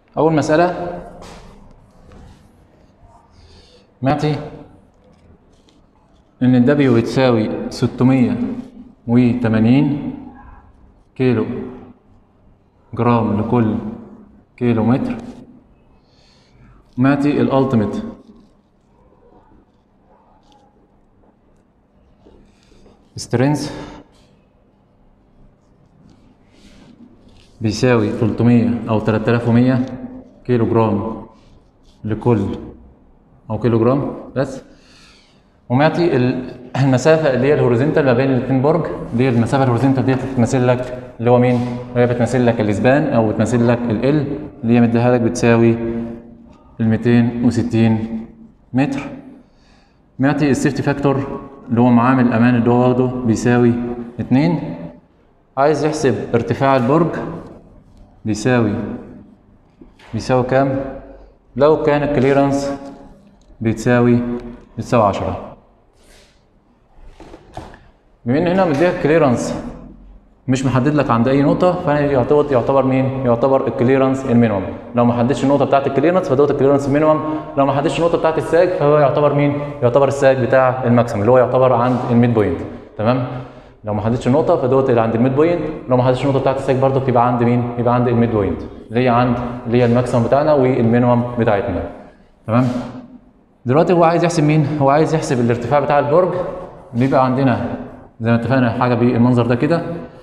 أول مسألة معطي إن الدبليو بتساوي 680 كيلو جرام لكل كيلو متر معطي الألتيميت سترينث بيساوي 300 أو 3100 كيلو جرام لكل أو كيلو جرام بس ومعطي ال- المسافة اللي هي الهوريزونتال ما بين الاثنين برج اللي هي المسافة الهوريزونتال دي بتمثل لك اللي هو مين؟ اللي هي بتمثل لك الاسبان أو بتمثل لك ال L اللي هي مديها لك بتساوي ال 260 متر معطي السيفتي فاكتور اللي هو معامل الأمان اللي هو واخده بيساوي 2 عايز يحسب ارتفاع البرج بيساوي بيساوي كام؟ لو كان الكليرنس بتساوي بتساوي 10 بما ان هنا مديك كليرنس مش محدد لك عند اي نقطه فانا يعتبر يعتبر مين؟ يعتبر الكليرنس المينيمم لو ما حددش النقطه بتاعت الكليرنس فدوت الكليرنس المينيمم لو ما حددش النقطه بتاعت الساج فهو يعتبر مين؟ يعتبر الساج بتاع الماكسيمم اللي هو يعتبر عند الميد بوينت تمام؟ لو ما حددش النقطه فدوت اللي عند الميد بوينت لو ما حددش النقطه بتاعت الساج برضه بتبقى عند مين؟ يبقى عند الميد بوينت اللي هي عند اللي هي الماكسيمم بتاعنا والمينيمم بتاعتنا تمام؟ دلوقتي هو عايز يحسب مين؟ هو عايز يحسب الارتفاع بتاع البرج بيبقى عندنا زي ما اتفقنا حاجه بالمنظر ده كده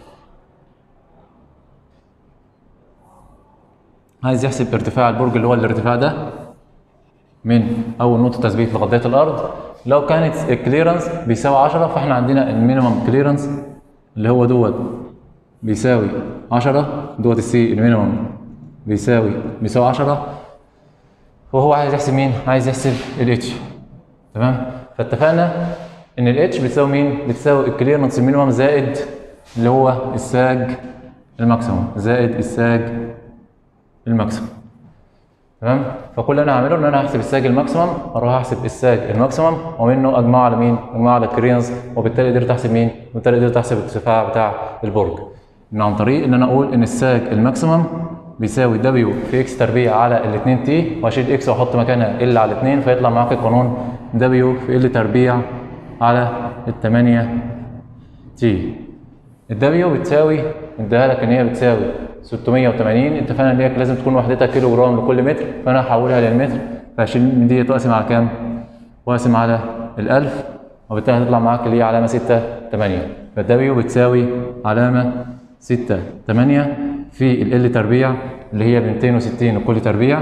عايز يحسب ارتفاع البرج اللي هو الارتفاع ده من اول نقطه تثبيت لغايه الارض لو كانت الكليرنس بيساوي 10 فاحنا عندنا المينيمم كليرنس اللي هو دوت بيساوي 10 دوت السي المينيمم بيساوي بيساوي 10 وهو عايز يحسب مين؟ عايز يحسب الاتش تمام؟ فاتفقنا ان الاتش بتساوي مين؟ بتساوي الكليرنس المينيمم زائد اللي هو الساج الماكسيموم زائد الساج الماكسيموم تمام؟ فكل اللي انا هعمله ان انا هحسب الساج الماكسيموم اروح احسب الساج الماكسيموم ومنه اجمعه على مين؟ اجمعه على الكليرنس وبالتالي قدرت احسب مين؟ وبالتالي قدرت احسب الارتفاع بتاع البرج ان عن طريق ان انا اقول ان الساج الماكسيموم بيساوي دبليو في اكس تربيع على ال 2 تي واشيل اكس واحط مكانها ال على 2 فيطلع معاك قانون دبليو في ال تربيع على ال 8 تي الدبليو بتساوي اديها لك ان هي بتساوي 680 اتفقنا ان هي لازم تكون وحدتها كيلو جرام لكل متر فانا هحولها للمتر فهشيل من دي واقسم على كام؟ واقسم على ال 1000 وبالتالي هتطلع معاك اللي هي علامه 6 8 فالدبليو بتساوي علامه 6 8 في ال L تربيع اللي هي ب 260 لكل تربيع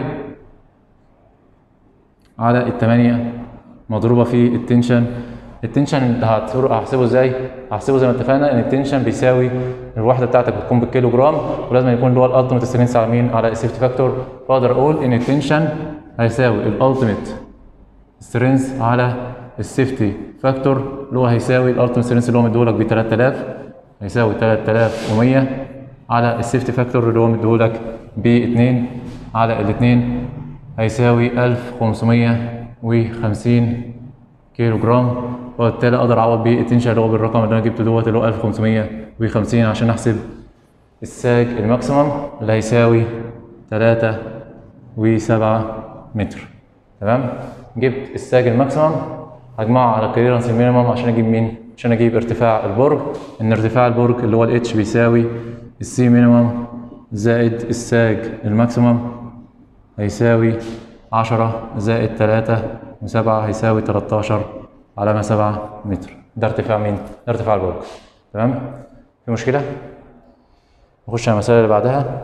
على ال 8 مضروبه في التنشن التنشن اللي هتروح- هحسبه ازاي؟ هحسبه زي ما اتفقنا ان التنشن بيساوي الوحده بتاعتك بتكون بالكيلو جرام ولازم يكون اللي هو الالتيميت سترينث على مين؟ على السيفتي فاكتور فاقدر اقول ان التنشن هيساوي الالتيميت سترينث على السيفتي فاكتور اللي هو هيساوي الالتيميت سترينث اللي هو مديهولك ب 3000 هيساوي 3100 على السيفتي فاكتور اللي هو مديهولك ب 2 على ال 2 هيساوي 1550 كيلو جرام وبالتالي اقدر اعوض بيه التنشن اللي هو بالرقم اللي انا جبته دوت اللي هو 1550 عشان احسب الساج الماكسيمم اللي هيساوي 3 و7 متر تمام جبت الساج الماكسيمم هجمعه على الكليرنس المينيمم عشان اجيب مين عشان اجيب ارتفاع البرج ان ارتفاع البرج اللي هو الاتش بيساوي السي مينيمم زائد الساج الماكسيمم هيساوي 10 زائد 3 و7 هيساوي 13 علامة 7 متر ده ارتفاع مين؟ ده ارتفاع البرج تمام؟ في مشكلة؟ نخش على المسألة اللي بعدها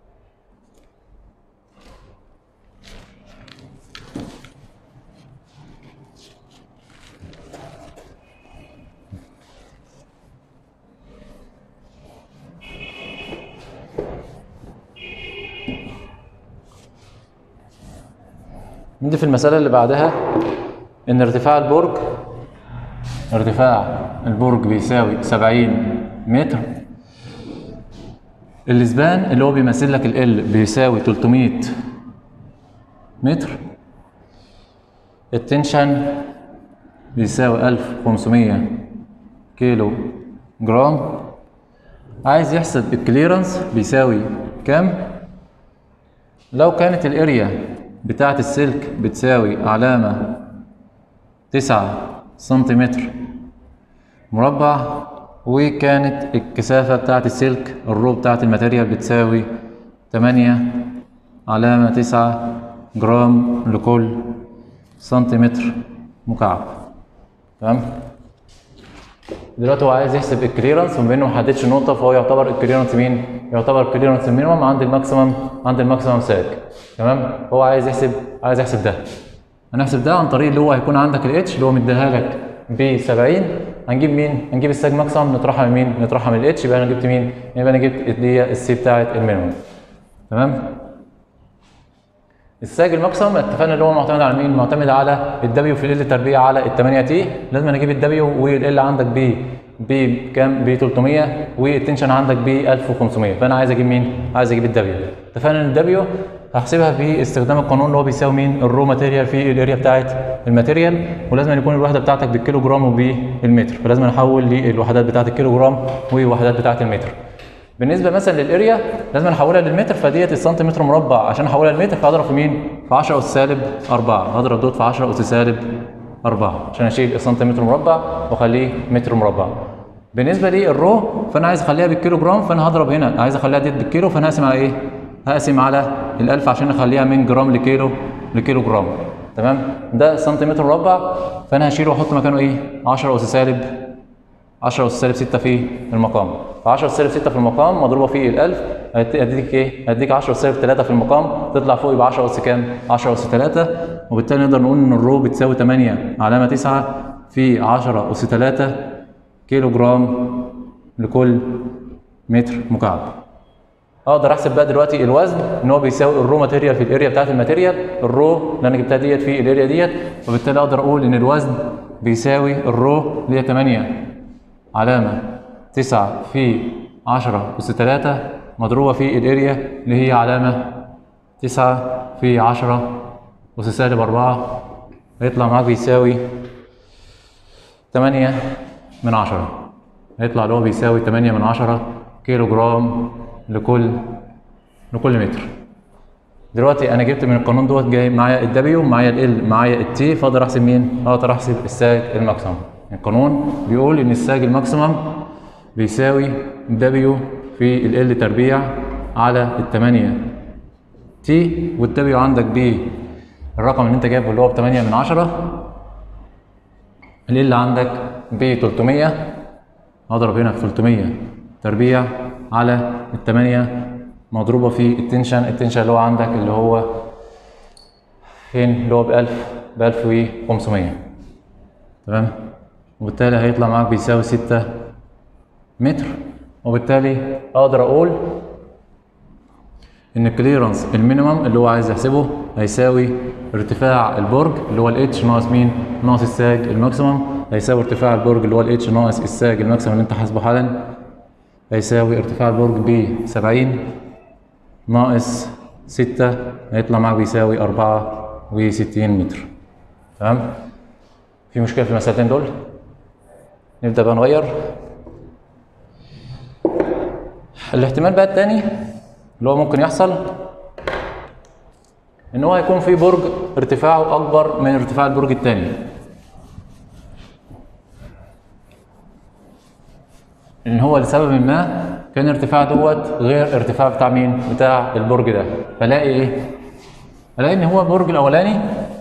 نيجي في المسألة اللي بعدها إن ارتفاع البرج ارتفاع البرج بيساوي 70 متر الاسبان اللي هو بيمثل لك ال بيساوي 300 متر التنشن بيساوي 1500 كيلو جرام عايز يحسب الكليرنس بيساوي كام لو كانت الاريا بتاعة السلك بتساوي علامة تسعة سنتيمتر مربع وكانت الكثافة بتاعة السلك الرو بتاعة الماتيريال بتساوي تمانية علامة تسعة جرام لكل سنتيمتر مكعب تمام دلوقتي هو عايز يحسب الكليرنس وبما انه ما حددش النقطه فهو يعتبر الكليرنس مين؟ يعتبر الكليرنس المينيمم عند الماكسيمم عند الماكسيمم ساج تمام؟ هو عايز يحسب عايز يحسب ده هنحسب ده عن طريق اللي هو هيكون عندك الاتش اللي هو مديها لك ب 70 هنجيب مين؟ هنجيب الساج ماكسيمم نطرحها من مين؟ نطرحها من الاتش يبقى انا جبت مين؟ يبقى انا جبت اللي هي السي بتاعت المينيمم تمام؟ الساج الماكسيمم اتفقنا اللي هو معتمد على مين؟ معتمد على الدبليو في ال تربيع على ال 8 تي لازم انا اجيب الدبليو والال عندك ب بكام؟ ب 300 والتنشن عندك ب 1500 فانا عايز اجيب مين؟ عايز اجيب الدبليو اتفقنا ان الدبليو هحسبها باستخدام القانون اللي هو بيساوي مين؟ الرو ماتيريال في الاريا بتاعت الماتيريال ولازم أن يكون الوحده بتاعتك بالكيلو جرام وبالمتر فلازم احول للوحدات بتاعت الكيلو جرام والوحدات بتاعت المتر بالنسبه مثلا للاريا لازم احولها للمتر فديت السنتيمتر مربع عشان احولها للمتر فهضرب في مين؟ في 10 اس سالب 4 هضرب دوت في 10 اس سالب 4 عشان اشيل السنتيمتر مربع واخليه متر مربع بالنسبه للرو فانا عايز اخليها بالكيلو جرام فانا هضرب هنا عايز اخليها ديت بالكيلو فانا هقسم على ايه؟ هقسم على ال1000 عشان اخليها من جرام لكيلو لكيلو جرام تمام ده سنتيمتر مربع فانا هشيله واحط مكانه ايه 10 اس سالب 10 اس سالب 6 في المقام ف 10 اس سالب 6 في المقام مضروبه في ال 1000 هتديك ايه هتديك 10 اس سالب 3 في المقام تطلع فوق يبقى 10 اس كام 10 اس 3 وبالتالي نقدر نقول ان الرو بتساوي 8 علامه 9 في 10 اس 3 كيلو جرام لكل متر مكعب اقدر احسب بقى دلوقتي الوزن ان هو بيساوي الرو ماتيريال في الاريا بتاعت الماتيريال الرو اللي انا جبتها ديت في الاريا ديت وبالتالي اقدر اقول ان الوزن بيساوي الرو اللي هي 8 علامه 9 في 10 اس 3 مضروبه في الاريا اللي هي علامه 9 في 10 اس سالب 4 هيطلع معاك بيساوي 8 من 10 هيطلع اللي هو بيساوي 8 من 10 كيلو جرام لكل لكل متر دلوقتي انا جبت من القانون دوت جاي معايا الدبليو معايا ال معايا التي فاقدر احسب مين؟ اقدر احسب الساج الماكسيمم القانون بيقول ان الساج الماكسيمم بيساوي دبليو في ال تربيع على ال 8 تي والدبليو عندك ب الرقم اللي انت جايبه اللي هو ب 8 من 10 ال عندك ب 300 اضرب هنا في 300 تربيع على التمانية مضروبة في التنشن التنشن اللي هو عندك اللي هو فين اللي هو بألف بألف وخمسمية تمام وبالتالي هيطلع معاك بيساوي ستة متر وبالتالي أقدر أقول إن الكليرنس المينيمم اللي هو عايز يحسبه هيساوي ارتفاع البرج اللي هو الاتش ناقص مين؟ ناقص الساج الماكسيمم هيساوي ارتفاع البرج اللي هو الاتش ناقص الساج الماكسيمم اللي انت حاسبه حالا هيساوي ارتفاع البرج ب 70 ناقص 6 هيطلع معاك بيساوي 64 متر تمام في مشكلة في المسألتين دول نبدأ بقى نغير الاحتمال بقى التاني اللي هو ممكن يحصل ان هو هيكون في برج ارتفاعه اكبر من ارتفاع البرج التاني ان هو لسبب ما كان ارتفاع دوت غير ارتفاع بتاع مين بتاع البرج ده فلاقي ايه الاقي ان هو البرج الاولاني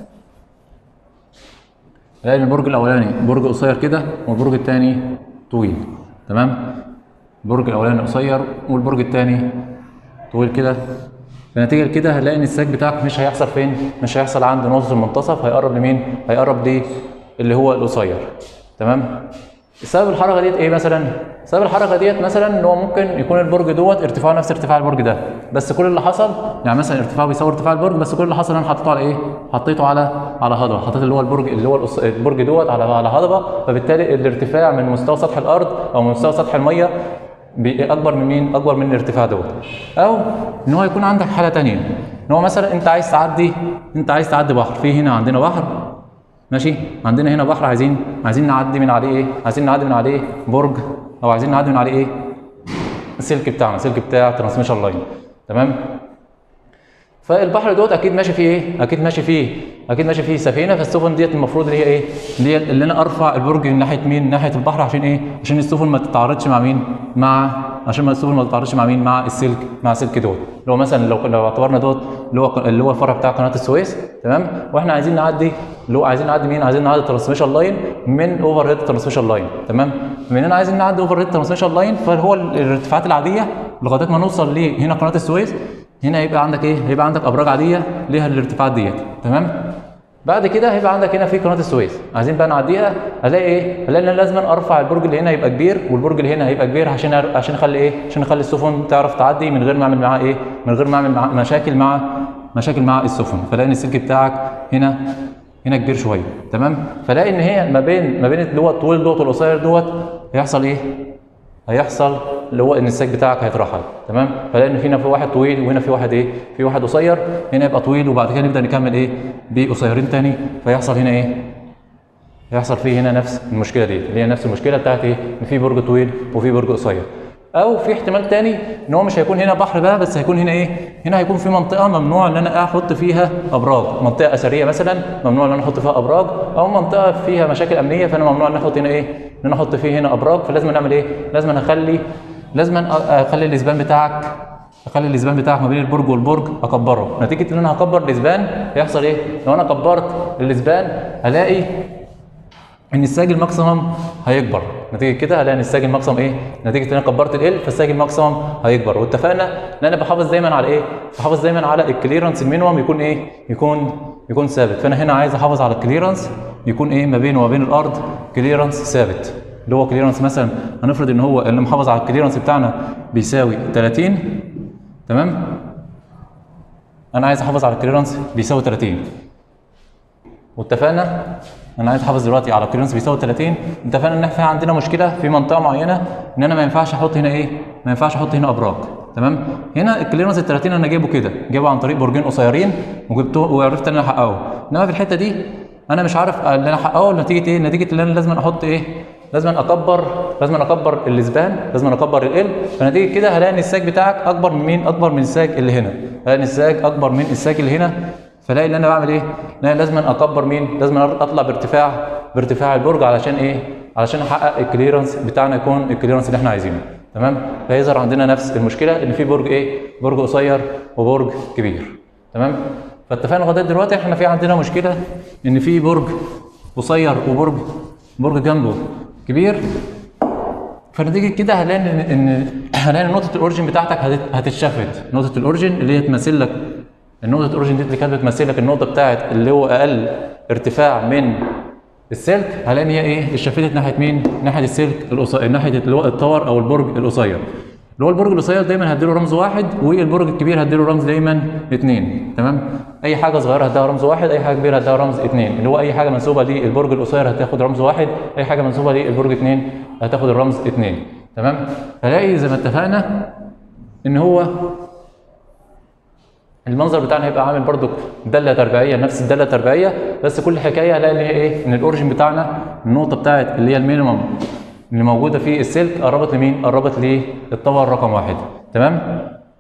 الاقي ان البرج الاولاني برج قصير كده والبرج الثاني طويل تمام البرج الاولاني قصير والبرج الثاني طويل كده فنتيجه لكده هنلاقي ان الساج بتاعك مش هيحصل فين مش هيحصل عند نقطه المنتصف هيقرب لمين هيقرب ليه اللي هو القصير تمام سبب الحركه ديت ايه مثلا سبب الحركه ديت مثلا ان هو ممكن يكون البرج دوت ارتفاعه نفس ارتفاع البرج ده بس كل اللي حصل يعني مثلا ارتفاعه بيساوي ارتفاع البرج بس كل اللي حصل انا حطيته على ايه حطيته على على هضبه حطيت اللي هو البرج اللي هو الأص- البرج دوت على على هضبه فبالتالي الارتفاع من مستوى سطح الارض او من مستوى سطح الميه بي- اكبر من مين اكبر من الارتفاع دوت او ان هو يكون عندك حاله تانية ان هو مثلا انت عايز تعدي انت عايز تعدي بحر في هنا عندنا بحر ماشي عندنا هنا بحر عايزين عايزين نعدي من عليه ايه عايزين نعدي من عليه برج او عايزين نعدي من عليه ايه السلك بتاعنا السلك بتاع ترانسميشن لاين تمام فالبحر دوت اكيد ماشي فيه ايه؟ اكيد ماشي فيه اكيد ماشي فيه سفينه فالسفن ديت المفروض اللي هي ايه؟ اللي هي اللي انا ارفع البرج من ناحيه مين؟ ناحيه البحر عشان ايه؟ عشان السفن ما تتعارضش مع مين؟ مع عشان ما السفن ما تتعارضش مع مين؟ مع السلك مع سلك دوت اللي هو مثلا لو لو اعتبرنا دوت اللي هو اللي هو الفرع بتاع قناه السويس تمام؟ واحنا عايزين نعدي اللي هو عايزين نعدي مين؟ عايزين نعدي ترانسميشن لاين من اوفر هيد ترانسميشن لاين تمام؟ بما اننا عايزين نعدي اوفر هيد ترانسميشن لاين فهو الارتفاعات العاديه لغايه ما نوصل لهنا قناه السويس هنا هيبقى عندك ايه؟ هيبقى عندك ابراج عاديه ليها الارتفاعات ديت تمام؟ بعد كده هيبقى عندك هنا في قناه السويس عايزين بقى نعديها هلاقي ايه؟ هلاقي ان أنا لازم ارفع البرج اللي هنا يبقى كبير والبرج اللي هنا هيبقى كبير عشان عشان اخلي ايه؟ عشان اخلي السفن تعرف تعدي من غير ما اعمل معاها ايه؟ من غير ما اعمل معاها مشاكل مع مشاكل مع السفن فلاقي ان السلك بتاعك هنا هنا كبير شويه تمام؟ فلاقي ان هي ما بين ما بين اللي هو الطويل دوت والقصير دوت هيحصل ايه؟ هيحصل اللي هو ان الساك بتاعك هيترحل تمام فلاقي ان هنا في واحد طويل وهنا في واحد ايه في واحد قصير هنا يبقى طويل وبعد كده نبدا نكمل ايه بقصيرين تاني فيحصل هنا ايه يحصل فيه هنا نفس المشكله دي اللي هي نفس المشكله بتاعت ايه ان في برج طويل وفي برج قصير او في احتمال تاني ان هو مش هيكون هنا بحر بقى بس هيكون هنا ايه هنا هيكون في منطقه ممنوع ان انا احط فيها ابراج منطقه اثريه مثلا ممنوع ان انا احط فيها ابراج او منطقه فيها مشاكل امنيه فانا ممنوع ان احط هنا ايه ان انا احط فيه هنا ابراج فلازم نعمل ايه لازم اخلي لازم اخلي الاسبان بتاعك اخلي الاسبان بتاعك ما بين البرج والبرج اكبره نتيجه ان انا هكبر الاسبان هيحصل ايه لو انا كبرت الاسبان هلاقي ان الساج الماكسيمم هيكبر نتيجه كده هلاقي ان الساج الماكسيمم ايه نتيجه ان انا كبرت ال فالساج الماكسيمم هيكبر واتفقنا ان انا بحافظ دايما على ايه بحافظ دايما على الكليرنس المينيمم يكون ايه يكون يكون ثابت فانا هنا عايز احافظ على الكليرنس يكون ايه ما بينه وما بين الارض كليرنس ثابت اللي هو كليرنس مثلا هنفرض ان هو اللي محافظ على الكليرنس بتاعنا بيساوي 30 تمام انا عايز احافظ على الكليرنس بيساوي 30 واتفقنا انا عايز احافظ دلوقتي على الكليرنس بيساوي 30 اتفقنا ان احنا عندنا مشكله في منطقه معينه ان انا ما ينفعش احط هنا ايه ما ينفعش احط هنا ابراج تمام هنا الكليرنس ال 30 انا جايبه كده جايبه عن طريق برجين قصيرين وجبته وعرفت ان انا احققه انما في الحته دي انا مش عارف اللي انا احققه نتيجه ايه نتيجه ان انا لازم احط ايه لازم اكبر لازم اكبر الاسبان لازم اكبر ال فنتيجه كده هلاقي ان الساج بتاعك اكبر من مين اكبر من الساج اللي هنا هلاقي ان الساج اكبر من الساج اللي هنا فلاقي ان انا بعمل ايه لا لازم اكبر مين لازم اطلع بارتفاع بارتفاع البرج علشان ايه علشان احقق الكليرنس بتاعنا يكون الكليرنس اللي احنا عايزينه تمام فيظهر عندنا نفس المشكله ان في برج ايه برج قصير وبرج كبير تمام فاتفقنا لغايه دلوقتي احنا في عندنا مشكله ان في برج قصير وبرج برج جنبه كبير فنتيجه كده هنلاقي ان ان هنلاقي ان نقطه الاوريجن بتاعتك هتت- هتتشفت نقطه الاوريجن اللي هي تمثل لك النقطه الاوريجن دي اللي كانت بتمثل لك النقطه بتاعت اللي هو اقل ارتفاع من السلك هلاقي ان هي ايه اتشفتت ناحيه مين ناحيه السلك القصير ناحيه اللي هو التور او البرج القصير اللي هو البرج القصير دايما هديله رمز واحد والبرج الكبير هديله رمز دايما اثنين تمام اي حاجه صغيره هديها رمز واحد اي حاجه كبيره هديها رمز اثنين اللي هو اي حاجه منسوبه للبرج القصير هتاخد رمز واحد اي حاجه منسوبه للبرج اثنين هتاخد الرمز اثنين تمام فلاقي زي ما اتفقنا ان هو المنظر بتاعنا هيبقى عامل برضو داله تربيعيه نفس الداله التربيعيه بس كل حكايه هلاقي اللي هي ايه ان الاوريجن بتاعنا النقطه بتاعت اللي هي المينيمم اللي موجوده في السلك قربت لمين؟ قربت للطبقه رقم واحد تمام؟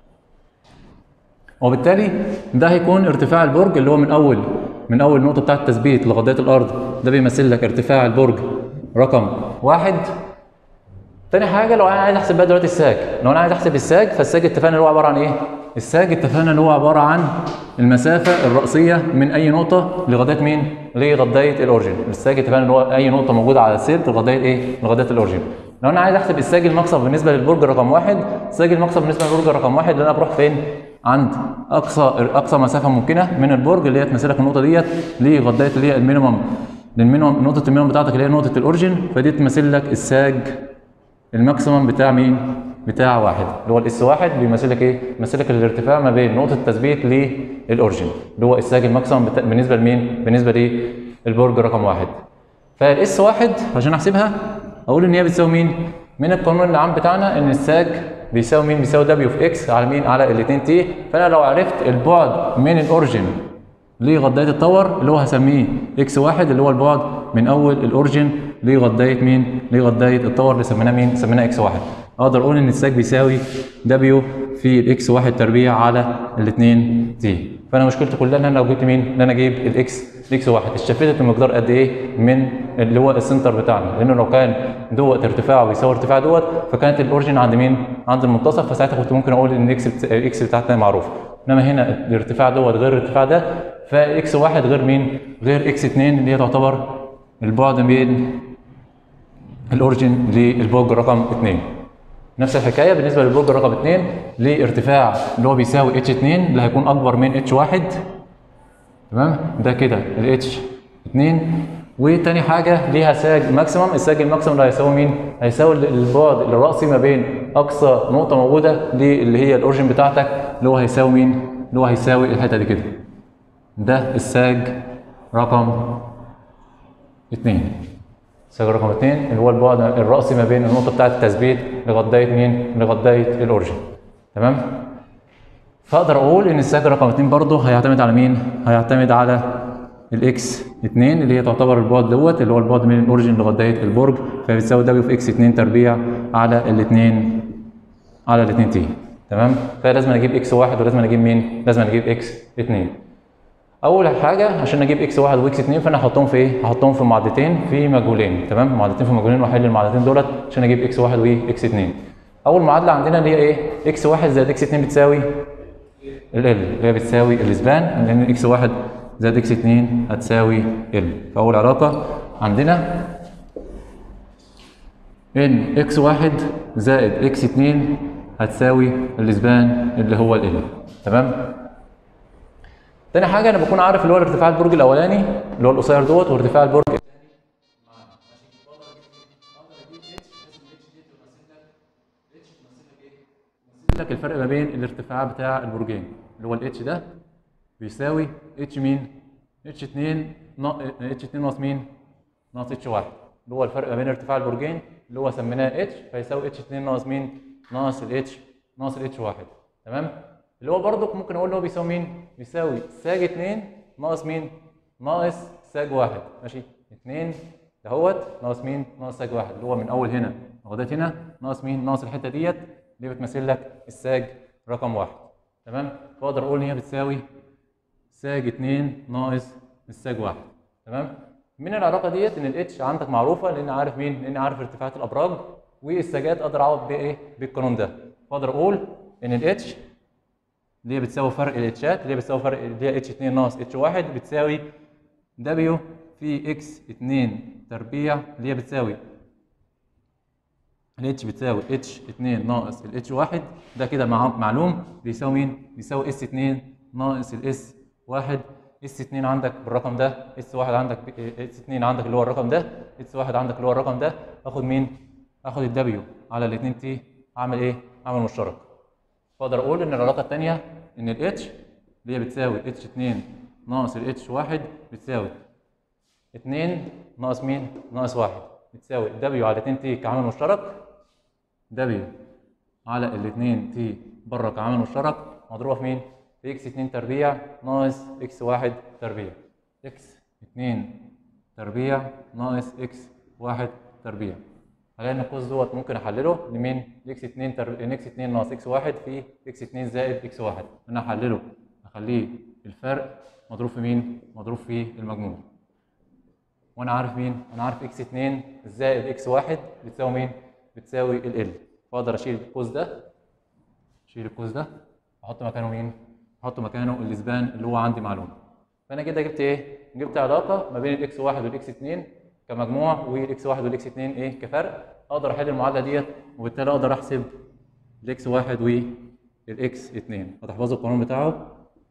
وبالتالي ده هيكون ارتفاع البرج اللي هو من اول من اول نقطه بتاعت التثبيت لغايه الارض ده بيمثل لك ارتفاع البرج رقم واحد تاني حاجه لو انا عايز احسب بقى دلوقتي الساج لو انا عايز احسب الساج فالساج اتفقنا اللي هو عباره عن ايه الساج اتفقنا اللي هو عباره عن المسافه الرئيسيه من اي نقطه لغايه مين لغايه الاورجن الساج اتفقنا اللي هو اي نقطه موجوده على السلك لغايه ايه لغايه الاورجن لو انا عايز احسب الساج المقصف بالنسبه للبرج رقم واحد الساج المقصف بالنسبه للبرج رقم واحد اللي انا بروح فين عند اقصى اقصى مسافه ممكنه من البرج اللي هي تمثلك النقطه ديت لغايه اللي هي المينيمم للمينيمم نقطه المينيمم بتاعتك اللي هي نقطه الاورجن فدي تمثل لك الساج الماكسيمم بتاع مين؟ بتاع واحد اللي هو الاس واحد بيمثل لك ايه؟ بيمثل لك الارتفاع ما بين نقطه التثبيت للاورجن اللي هو الساج الماكسيمم بتا... بالنسبه لمين؟ بالنسبه للبرج رقم واحد. فالاس واحد عشان احسبها اقول ان هي بتساوي مين؟ من القانون العام بتاعنا ان الساج بيساوي مين؟ بيساوي دبليو في اكس على مين؟ على ال 2 تي فانا لو عرفت البعد من الاورجن لغدايه التور اللي هو هسميه اكس واحد اللي هو البعد من اول الاورجن لغدايه مين؟ لغدايه التور اللي سميناه مين؟ سميناه اكس واحد. اقدر اقول ان الساج بيساوي دبليو في الاكس واحد تربيع على الاثنين تي فانا مشكلتي كلها ان انا لو جبت مين ان انا اجيب الاكس الاكس واحد الشفيت المقدار قد ايه من اللي هو السنتر بتاعنا لانه لو كان دوت ارتفاعه بيساوي ارتفاع دوت فكانت الاوريجن عند مين عند المنتصف فساعتها كنت ممكن اقول ان الاكس بت... الاكس بتاعتنا معروف انما هنا الارتفاع دوت غير الارتفاع ده فاكس واحد غير مين غير اكس اتنين اللي هي تعتبر البعد بين الاوريجن للبوج رقم 2 نفس الحكايه بالنسبه للبوج رقم 2 لارتفاع اللي هو بيساوي اتش 2 اللي هيكون اكبر من اتش 1 تمام ده كده الاتش 2 وتاني حاجه ليها ساج ماكسيمم الساج الماكسيمم اللي هيساوي مين؟ هيساوي البعد الرأسي ما بين اقصى نقطه موجوده اللي هي الاوريجن بتاعتك اللي هو هيساوي مين؟ اللي هو هيساوي الحته دي كده ده الساج رقم 2 ساج رقم 2 اللي هو البعد الرأسي ما بين النقطة بتاعة التثبيت لغاية مين؟ لغاية الأوريجن تمام؟ فأقدر أقول إن الساج رقم 2 برضه هيعتمد على مين؟ هيعتمد على الإكس 2 اللي هي تعتبر البعد دوت اللي هو البعد من الأوريجن لغاية البرج فبتساوي دبليو في إكس 2 تربيع على الاثنين على الاثنين تي تمام؟ فلازم أجيب إكس 1 ولازم أجيب مين؟ لازم أجيب إكس 2 اول حاجه عشان اجيب اكس 1 واكس 2 فانا هحطهم في ايه هحطهم في معادلتين في مجهولين تمام معادلتين في مجهولين واحل المعادلتين دولت عشان اجيب اكس 1 واكس 2 اول معادله عندنا اللي هي ايه اكس 1 زائد اكس 2 بتساوي ال اللي هي بتساوي الاسبان لان اكس 1 زائد اكس 2 هتساوي ال فاول علاقه عندنا ان اكس 1 زائد اكس 2 هتساوي الاسبان اللي هو ال تمام تاني حاجه انا بكون عارف اللي هو ارتفاع البرج الاولاني اللي هو القصير دوت وارتفاع البرج لك الفرق ما بين الارتفاع بتاع البرجين اللي هو الاتش ده بيساوي اتش مين اتش 2 اتش 2 ناقص مين ناقص اتش 1 اللي هو الفرق ما بين ارتفاع البرجين اللي هو سميناه اتش فيساوي اتش 2 ناقص مين ناقص الاتش ناقص الاتش 1 تمام اللي هو برضك ممكن اقول اللي هو بيساوي مين؟ بيساوي ساج 2 ناقص مين؟ ناقص ساج 1 ماشي 2 دهوت ناقص مين؟ ناقص ساج 1 اللي هو من اول هنا لغايه هنا ناقص مين؟ ناقص الحته ديت اللي بتمثل لك الساج رقم 1 تمام؟ فاقدر اقول ان هي بتساوي ساج 2 ناقص الساج 1 تمام؟ من العلاقه ديت ان الاتش عندك معروفه لان عارف مين؟ لان عارف ارتفاعات الابراج والساجات اقدر اعوض بيها ايه؟ بالقانون ده فاقدر اقول ان الاتش اللي هي بتساوي فرق الاتشات اللي هي بتساوي فرق اللي هي اتش 2 ناقص اتش 1 بتساوي دبليو في اكس 2 تربيع اللي هي بتساوي الاتش بتساوي اتش 2 ناقص الاتش 1 ده كده معلوم بيساوي مين؟ بيساوي اس 2 ناقص الاس 1 اس 2 عندك بالرقم ده اس 1 عندك اس 2 عندك اللي هو الرقم ده اس 1 عندك اللي هو الرقم ده اخد مين؟ اخد الدبليو على الاثنين تي اعمل ايه؟ اعمل مشترك فاقدر اقول ان العلاقه الثانيه ان الاتش اللي هي بتساوي اتش 2 ناقص الاتش 1 بتساوي 2 ناقص مين؟ ناقص 1 بتساوي دبليو على 2 تي كعامل مشترك دبليو على ال 2 تي بره كعامل مشترك مضروبه في مين؟ في اكس 2 تربيع ناقص اكس 1 تربيع اكس 2 تربيع ناقص اكس 1 تربيع هلاقي ان القوس دوت ممكن احلله لمين؟ لاكس 2 تر... اكس 2 ناقص اكس 1 في اكس 2 زائد اكس 1 انا هحلله اخليه الفرق مضروب في مين؟ مضروب في المجموع وانا عارف مين؟ انا عارف اكس 2 زائد اكس 1 بتساوي مين؟ بتساوي ال ال فاقدر اشيل القوس ده اشيل القوس ده احط مكانه مين؟ احط مكانه الاسبان اللي هو عندي معلومه فانا كده جبت ايه؟ جبت علاقه ما بين الاكس 1 والاكس 2 كمجموع والاكس 1 والاكس 2 ايه كفرق اقدر احل المعادله ديت وبالتالي اقدر احسب الاكس 1 والاكس 2 هتحفظوا القانون بتاعه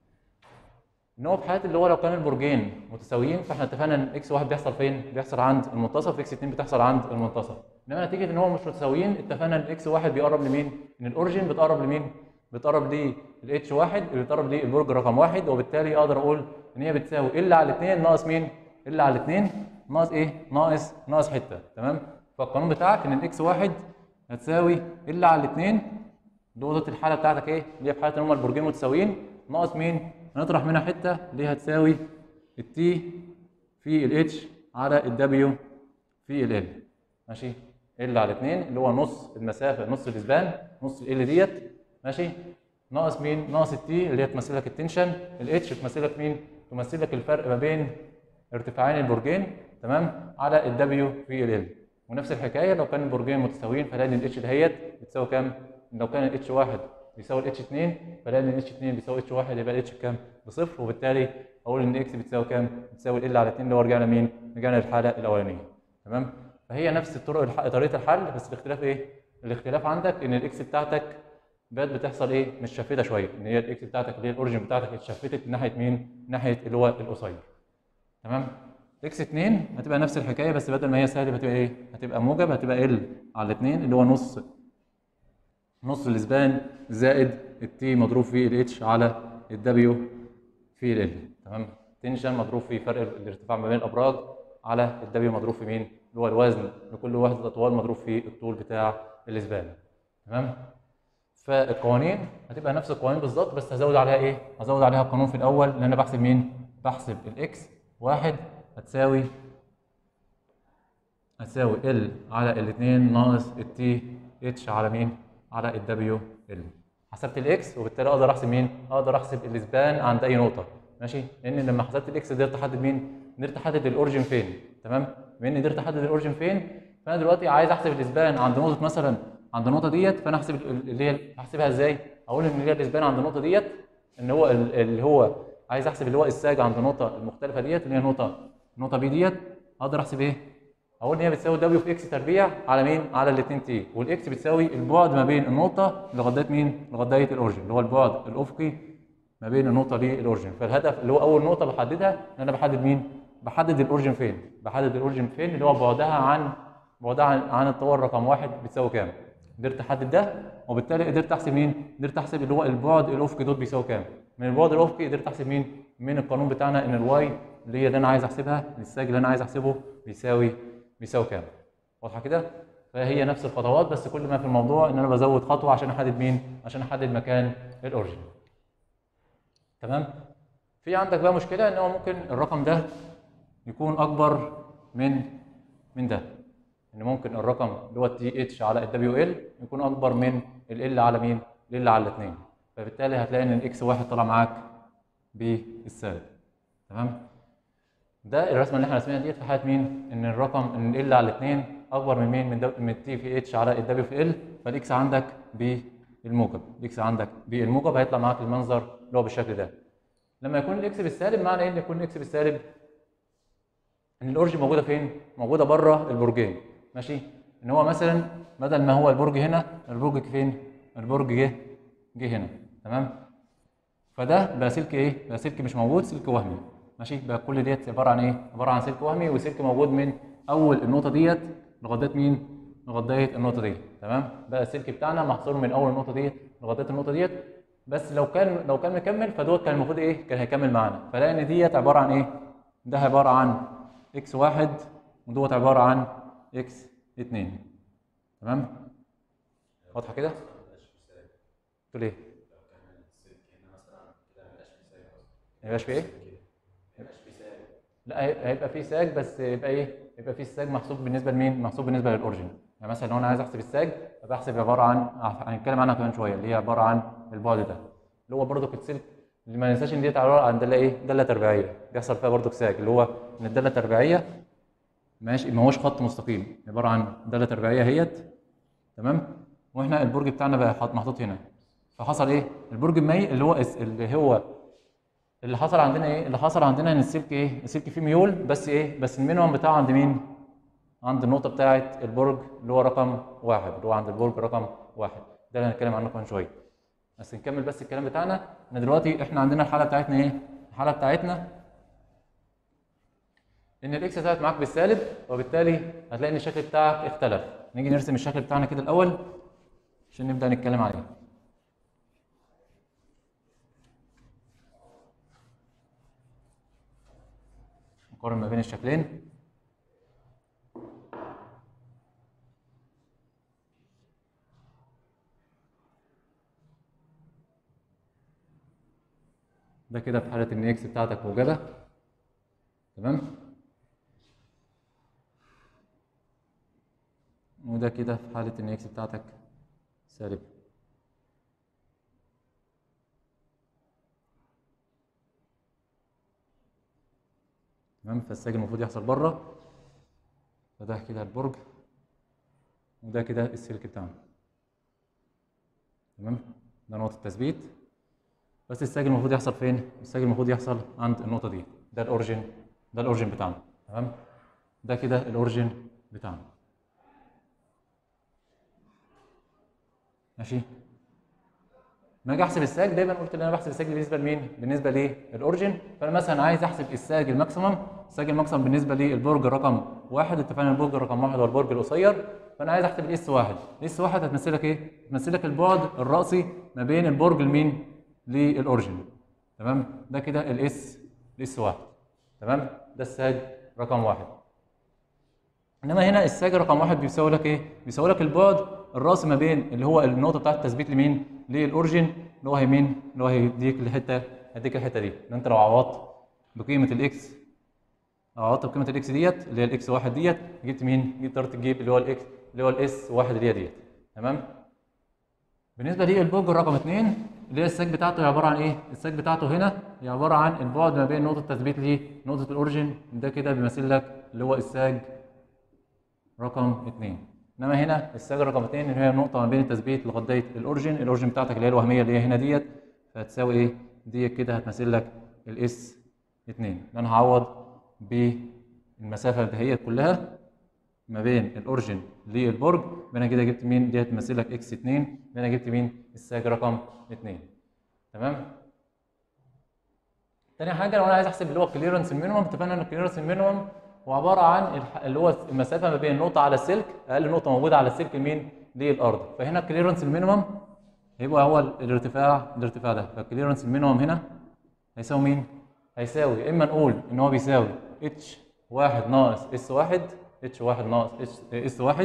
ان هو في حاله اللي هو لو كان البرجين متساويين فاحنا اتفقنا ان اكس 1 بيحصل فين؟ بيحصل عند المنتصف اكس 2 بتحصل عند المنتصف انما نتيجه ان هو مش متساويين اتفقنا ان اكس 1 بيقرب لمين؟ ان الاوريجين بتقرب لمين؟ بتقرب للاتش 1 اللي بتقرب للبرج رقم 1 وبالتالي اقدر اقول ان هي بتساوي ال على 2 ناقص مين؟ ال على 2 ناقص ايه؟ ناقص ناقص حته تمام؟ فالقانون بتاعك ان الاكس 1 هتساوي ال على 2 دوت الحاله بتاعتك ايه؟ اللي هي في حاله ان هما البرجين متساويين ناقص مين؟ هنطرح منها حته اللي هي هتساوي التي في الاتش على الدبليو في ال ماشي؟ ال على 2 اللي هو نص المسافه نص الاسبان نص ال ديت ماشي ناقص مين؟ ناقص التي اللي هي تمثل لك التنشن الاتش تمثل لك مين؟ تمثل لك الفرق ما بين ارتفاعين البرجين تمام على الدبليو في ال ونفس الحكايه لو كان البرجين متساويين فلان الاتش دهيت بتساوي كام؟ لو كان الاتش 1 بيساوي الاتش 2 فلان الاتش 2 بيساوي اتش 1 يبقى الاتش بكام؟ بصفر وبالتالي اقول ان اكس بتساوي كام؟ بتساوي ال على 2 اللي هو رجعنا مين؟ رجعنا للحاله الاولانيه تمام؟ فهي نفس الطرق الح... طريقه الحل بس الاختلاف ايه؟ الاختلاف عندك ان الاكس بتاعتك بقت بتحصل ايه؟ متشفته شويه ان هي الاكس بتاعتك اللي هي الاوريجن بتاعتك اتشفتت ناحيه مين؟ ناحيه اللي هو القصير تمام؟ اكس 2 هتبقى نفس الحكايه بس بدل ما هي سالب هتبقى ايه؟ هتبقى موجب هتبقى ال على 2 اللي هو نص نص الاسبان زائد التي مضروب في الاتش على الدبليو في ال تمام؟ تنشن مضروب في فرق الارتفاع ما بين الابراج على الدبليو مضروب في مين؟ اللي هو الوزن لكل وحده اطوال مضروب في الطول بتاع الاسبان تمام؟ فالقوانين هتبقى نفس القوانين بالظبط بس هزود عليها ايه؟ هزود عليها قانون في الاول لان انا بحسب مين؟ بحسب الاكس واحد هتساوي هتساوي ال على الاثنين ناقص التي اتش على مين؟ على الدبليو ال حسبت الاكس وبالتالي اقدر احسب مين؟ اقدر احسب الاسبان عند اي نقطه ماشي؟ لان لما حسبت الاكس قدرت احدد مين؟ قدرت احدد الاوريجن فين تمام؟ بما اني قدرت احدد الاوريجن فين فانا دلوقتي عايز احسب الاسبان عند نقطه مثلا عند النقطه ديت فانا احسب ال- اللي هي احسبها ازاي؟ اقول ان هي الاسبان عند النقطه ديت ان هو ال- اللي هو عايز احسب اللي هو الساج عند النقطه المختلفه ديت اللي هي النقطه النقطه بي ديت اقدر احسب ايه؟ اقول ان هي بتساوي دبليو في اكس تربيع على مين؟ على ال 2 تي والاكس بتساوي البعد ما بين النقطه لغايه مين؟ لغايه الاورجن اللي هو البعد الافقي ما بين النقطه للاورجن فالهدف اللي هو اول نقطه بحددها ان انا بحدد مين؟ بحدد الاورجن فين؟ بحدد الاورجن فين اللي هو بعدها عن بعدها عن, عن الطور رقم واحد بتساوي كام؟ قدرت احدد ده وبالتالي قدرت احسب مين؟ قدرت احسب اللي هو البعد الافقي دوت بيساوي كام؟ من البعد الافقي قدرت احسب مين؟ من القانون بتاعنا ان الواي اللي هي اللي انا عايز احسبها الساج اللي انا عايز احسبه بيساوي بيساوي كام؟ واضحه كده؟ فهي نفس الخطوات بس كل ما في الموضوع ان انا بزود خطوه عشان احدد مين؟ عشان احدد مكان الاوريجن. تمام؟ في عندك بقى مشكله ان هو ممكن الرقم ده يكون اكبر من من ده. ان ممكن الرقم اللي هو تي اتش على الدبليو ال يكون اكبر من ال على مين؟ ال على الاثنين. فبالتالي هتلاقي ان الاكس واحد طلع معاك بالسالب. تمام؟ ده الرسمه اللي احنا رسمينها ديت في حاله مين؟ ان الرقم ان ال على الاثنين اكبر من مين؟ من دو... من تي في اتش على الدبليو في ال فالاكس عندك بالموجب، الاكس عندك بالموجب هيطلع معاك المنظر اللي هو بالشكل ده. لما يكون الاكس بالسالب معنى ايه ان يكون الاكس بالسالب؟ ان الاورج موجوده فين؟ موجوده بره البرجين ماشي؟ ان هو مثلا بدل ما هو البرج هنا البرج فين؟ البرج جه جه هنا تمام؟ فده بقى سلك ايه؟ بقى سلك مش موجود سلك وهمي ماشي بقى كل ديت عباره عن ايه؟ عباره عن سلك وهمي وسلك موجود من اول النقطه ديت لغايه مين؟ لغايه النقطه ديت تمام؟ بقى السلك بتاعنا محصور من اول النقطه ديت لغايه النقطه ديت بس لو كان لو كان مكمل فدوت كان المفروض ايه؟ كان هيكمل معانا فلاقي ان ديت عباره عن ايه؟ ده عباره عن اكس واحد ودوت عباره عن اكس اتنين تمام؟ واضحه كده؟ تقول ايه؟ ما يبقاش فيه ايه؟ لا هي- هيبقى فيه ساج بس يبقى ايه؟ يبقى فيه الساج محسوب بالنسبه لمين؟ محسوب بالنسبه للاوريجن يعني مثلا لو انا عايز احسب الساج فبحسب عباره عن هنتكلم عنها كمان شويه اللي هي عباره عن البعد ده اللي هو برضو السلك اللي ما ننساش ان ديت عباره عن داله ايه؟ داله تربيعيه بيحصل فيها برضو ساج اللي هو ان الداله التربيعيه ماشي ما هوش خط مستقيم عباره عن داله تربيعيه اهيت تمام؟ واحنا البرج بتاعنا بقى حاط- محطوط هنا فحصل ايه؟ البرج المائي اللي هو اس- اللي هو اللي حصل عندنا ايه؟ اللي حصل عندنا ان السلك ايه؟ السلك فيه ميول بس ايه؟ بس المينيمم بتاعه عند مين؟ عند النقطة بتاعة البرج اللي هو رقم واحد اللي هو عند البرج رقم واحد ده اللي هنتكلم عنه كمان شوية. بس نكمل بس الكلام بتاعنا ان دلوقتي احنا عندنا الحالة بتاعتنا ايه؟ الحالة بتاعتنا ان الاكس طلعت معاك بالسالب وبالتالي هتلاقي ان الشكل بتاعك اختلف. نيجي نرسم الشكل بتاعنا كده الأول عشان نبدأ نتكلم عليه. نقارن ما بين الشكلين ده كده في حالة ان اكس بتاعتك موجبة تمام وده كده في حالة ان اكس بتاعتك سالب تمام فالساج المفروض يحصل بره فده كده البرج وده كده السلك بتاعنا تمام ده نقطة تثبيت بس الساج المفروض يحصل فين؟ الساج المفروض يحصل عند النقطة دي ده الأوريجين ده الأوريجين بتاعنا تمام ده كده الأوريجين بتاعنا ماشي لما اجي احسب الساج دايما قلت ان انا بحسب الساج بالنسبه لمين؟ بالنسبه للاوريجن فانا مثلا عايز احسب الساج الماكسيمم الساج الماكسيمم بالنسبه للبرج رقم واحد اتفقنا البرج رقم واحد هو البرج القصير فانا عايز احسب الاس واحد الاس واحد هتمثل لك ايه؟ هتمثل لك البعد الراسي ما بين البرج لمين؟ للاوريجن تمام؟ ده كده الاس الاس واحد تمام؟ ده الساج رقم واحد انما هنا الساج رقم واحد بيساوي لك ايه؟ بيساوي لك البعد الراسي ما بين اللي هو النقطه بتاعت التثبيت لمين؟ للاوريجن اللي هو هيمين اللي هو هيديك الحته هيديك الحته دي ان انت لو عوضت بقيمه الاكس لو عوضت بقيمه الاكس ديت اللي هي الاكس واحد ديت جبت مين؟ جبت قدرت تجيب اللي هو الاكس اللي هو الاس واحد اللي هي ديت تمام؟ بالنسبه للبرج رقم اثنين اللي هي الساج بتاعته هي عباره عن ايه؟ الساج بتاعته هنا هي عباره عن البعد ما بين نقطه التثبيت لنقطه الاوريجن ده كده بيمثل لك اللي هو الساج رقم اثنين انما هنا الساج رقم اثنين اللي هي النقطه ما بين التثبيت لغايه الاوريجن الاوريجن بتاعتك اللي هي الوهميه اللي هي هنا ديت فهتساوي ايه؟ ديت كده هتمثل لك الاس 2 انا هعوض بالمسافه دهيت كلها ما بين الاوريجن للبرج يبقى انا كده جبت مين؟ دي هتمثل لك اكس 2 يبقى انا جبت مين؟ الساج رقم 2 تمام؟ تاني حاجه لو انا عايز احسب اللي هو الكليرنس المينيمم اتفقنا ان الكليرنس المينيمم هو عباره عن الح- اللي هو المسافه ما بين نقطه على السلك اقل نقطه موجوده على السلك مين؟ للارض فهنا الكليرنس المينيمم هيبقى هو الارتفاع الارتفاع ده فالكليرنس المينيمم هنا هيساوي مين؟ هيساوي يا اما نقول ان هو بيساوي اتش واحد ناقص اس واحد اتش واحد ناقص اس واحد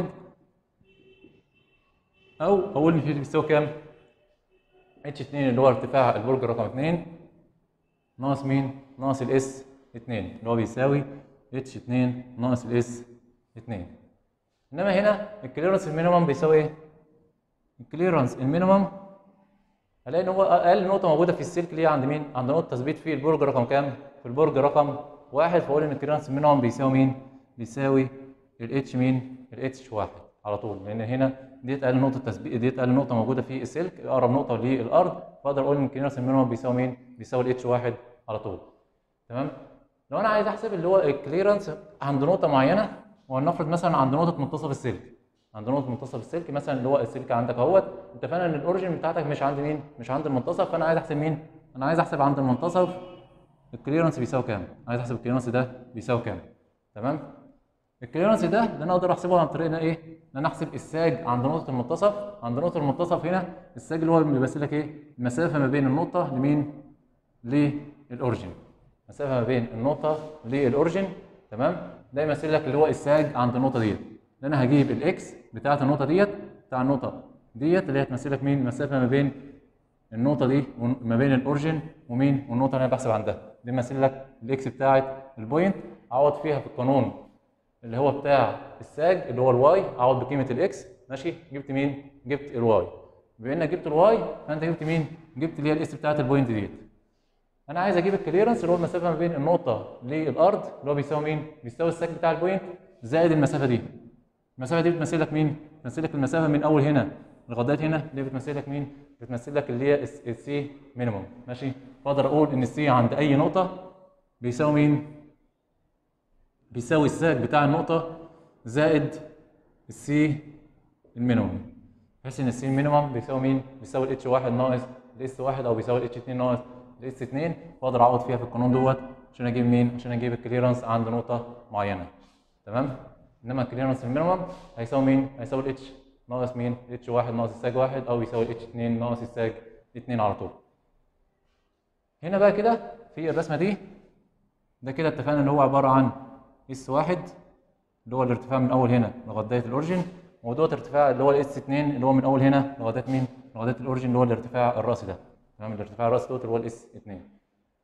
او اقول ان في بيساوي كام؟ اتش 2 اللي هو ارتفاع البرج رقم 2 ناقص مين؟ ناقص الاس 2 اللي هو بيساوي اتش 2 ناقص الاس 2 انما هنا الكليرنس المينيمم بيساوي ايه؟ الكليرنس المينيمم هلاقي ان هو اقل نقطه موجوده في السلك اللي هي عند مين؟ عند نقطه تثبيت في البرج رقم كام؟ في البرج رقم واحد فاقول ان الكليرنس المينيمم بيساوي مين؟ بيساوي الاتش مين؟ الاتش واحد على طول لان هنا ديت اقل نقطه تثبيت ديت اقل نقطه موجوده في السلك اقرب نقطه للارض فاقدر اقول ان الكليرنس المينيمم بيساوي مين؟ بيساوي الاتش واحد على طول تمام؟ لو انا عايز احسب اللي هو الكليرنس عند نقطه معينه ولنفرض مثلا عند نقطه منتصف السلك عند نقطه منتصف السلك مثلا اللي هو السلك عندك اهوت اتفقنا ان الاوريجن بتاعتك مش عند مين؟ مش عند المنتصف فانا عايز احسب مين؟ انا عايز احسب عند المنتصف الكليرنس بيساوي كام؟ عايز احسب الكليرنس ده بيساوي كام؟ تمام؟ الكليرنس ده اللي انا اقدر احسبه عن طريق ان ايه؟ ان انا احسب الساج عند نقطه المنتصف عند نقطه المنتصف هنا الساج اللي هو بيمثل لك ايه؟ المسافه ما بين النقطه لمين؟ للاوريجن مسافه ما بين النقطه للاوريجن تمام؟ ده يمثل لك اللي هو الساج عند النقطه ديت ان انا هجيب الاكس بتاعه النقطه ديت بتاع النقطه ديت اللي هي تمثل لك مين؟ المسافه ما بين النقطه دي وما بين الاوريجن ومين؟ والنقطه اللي انا بحسب عندها دي يمثل لك الاكس بتاعه البوينت اعوض فيها في القانون اللي هو بتاع الساج اللي هو الواي اعوض بقيمه الاكس ماشي جبت مين؟ جبت الواي بما انك جبت الواي فانت جبت مين؟ جبت اللي هي الاس بتاعت البوينت ديت انا عايز اجيب الكليرنس اللي هو المسافه ما بين النقطه للارض اللي هو بيساوي مين؟ بيساوي الساج بتاع البوينت زائد المسافه دي المسافه دي بتمثل لك مين؟ بتمثل لك المسافه من اول هنا لغايه هنا دي بتمثل لك مين؟ بتمثل لك اللي هي السي مينيموم ماشي؟ فاقدر اقول ان السي عند اي نقطه بيساوي مين؟ بيساوي الساج بتاع النقطه زائد السي المينيموم بحيث ان السي المينيموم بيساوي مين؟ بيساوي الاتش واحد ناقص الاس واحد او بيساوي الاتش 2 ناقص الاس 2 واقدر اعوض فيها في القانون دوت عشان اجيب مين؟ عشان اجيب الكليرنس عند نقطه معينه تمام؟ انما الكليرنس المينيمم هيساوي مين؟ هيساوي الاتش ناقص مين؟ الاتش واحد ناقص الساج واحد او يساوي الاتش 2 ناقص الساج 2 على طول. هنا بقى كده في الرسمه دي ده كده اتفقنا ان هو عباره عن اس واحد اللي هو الارتفاع من اول هنا لغايه الاوريجن ودوت ارتفاع اللي هو الاس 2 اللي هو من اول هنا لغايه مين؟ لغايه الاوريجن اللي هو الارتفاع الراسي ده تمام الارتفاع الراسي دوت اللي هو الاس 2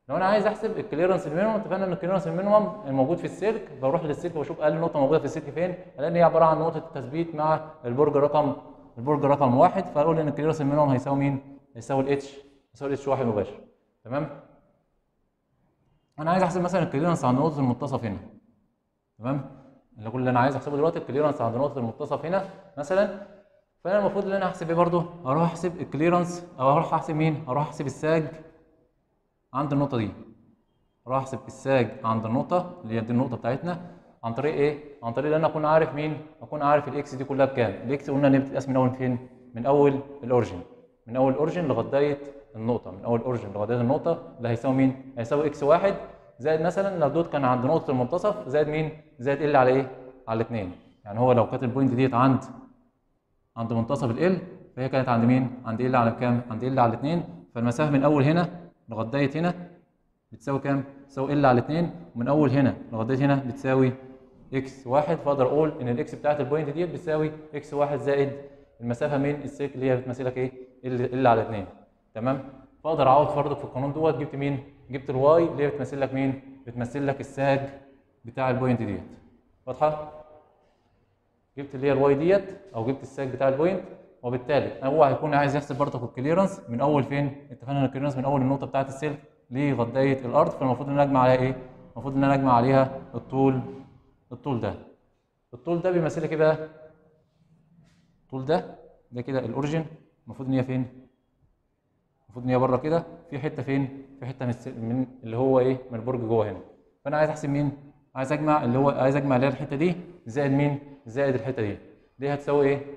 لو انا عايز احسب الكليرنس المينيمم اتفقنا ان الكليرنس المينيمم الموجود في السلك بروح للسلك واشوف اقل نقطه موجوده في السلك فين الاقي ان هي عباره عن نقطه التثبيت مع البرج رقم البرج رقم واحد فاقول ان الكليرنس المينيمم هيساوي مين؟ هيساوي الاتش هيساوي الاتش واحد مباشر تمام؟ انا عايز احسب مثلا الكليرنس عند نقطه المنتصف هنا تمام؟ اللي كل اللي انا عايز احسبه دلوقتي الكليرنس عند نقطه المنتصف هنا مثلا فانا المفروض ان انا احسب ايه برضه؟ اروح احسب الكليرنس او اروح احسب مين؟ اروح احسب الساج عند النقطه دي اروح احسب الساج عند النقطه اللي هي دي النقطه بتاعتنا عن طريق ايه؟ عن طريق ان انا اكون عارف مين؟ اكون عارف الاكس دي كلها بكام؟ الاكس قلنا ان هي بتتقاس من اول فين؟ من اول الاوريجن من اول الاوريجن لغايه النقطه من اول الاوريجن لغايه النقطه اللي هيساوي مين؟ هيساوي اكس واحد زائد مثلا لو دوت كان عند نقطه المنتصف زائد مين؟ زائد ال على ايه؟ على الاثنين يعني هو لو كانت البوينت ديت عند عند منتصف ال فهي كانت عند مين؟ عند ال على كام؟ عند ال على الاثنين فالمسافه من اول هنا لغايه هنا بتساوي كام؟ بتساوي ال على 2 ومن اول هنا لغايه هنا بتساوي اكس واحد فاقدر اقول ان الاكس بتاعت البوينت دي بتساوي اكس واحد زائد المسافه من السلك اللي هي بتمثلك ايه؟ ال ال على 2 تمام؟ فاقدر اعوض برضك في القانون دوت جبت مين؟ جبت الواي اللي هي بتمثل لك مين؟ بتمثل لك الساج بتاع البوينت ديت واضحه؟ جبت اللي هي الواي ديت او جبت الساج بتاع البوينت وبالتالي هو هيكون عايز يحسب برضك الكليرنس من اول فين؟ اتفقنا ان الكليرنس من اول النقطه بتاعت السلك لغدايه الارض فالمفروض ان انا اجمع عليها ايه؟ المفروض ان انا اجمع عليها الطول الطول ده الطول ده بيمثل لك ايه بقى؟ الطول ده ده كده الاوريجن المفروض ان هي فين؟ المفروض ان هي بره كده في حته فين؟ في حته من, الس- من اللي هو ايه؟ من البرج جوه هنا فانا عايز احسب مين؟ عايز اجمع اللي هو عايز اجمع اللي هي الحته دي زائد مين؟ زائد الحته دي دي هتساوي ايه؟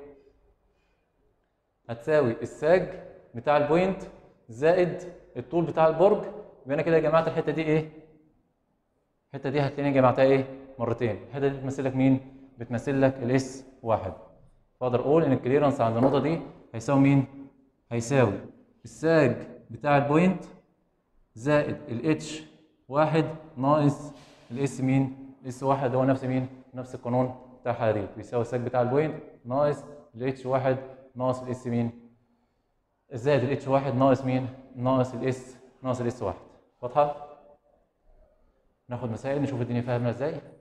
هتساوي الساج بتاع البوينت زائد الطول بتاع البرج يبقى انا كده جمعت الحته دي ايه؟ الحته دي هتلاقيني جمعتها ايه؟ مرتين الحته دي بتمثل لك مين؟ بتمثل لك الاس واحد فاقدر اقول ان الكليرنس عند النقطه دي هيساوي مين؟ هيساوي الساج بتاع البوينت زائد الاتش واحد ناقص الاس مين؟ الاس واحد هو نفس مين؟ نفس القانون بتاع الحديد بيساوي الساج بتاع البوينت ناقص الاتش واحد ناقص الاس مين؟ زائد الاتش واحد ناقص مين؟ ناقص الاس ناقص الاس واحد واضحة؟ ناخد مسائل نشوف الدنيا فاهمة ازاي؟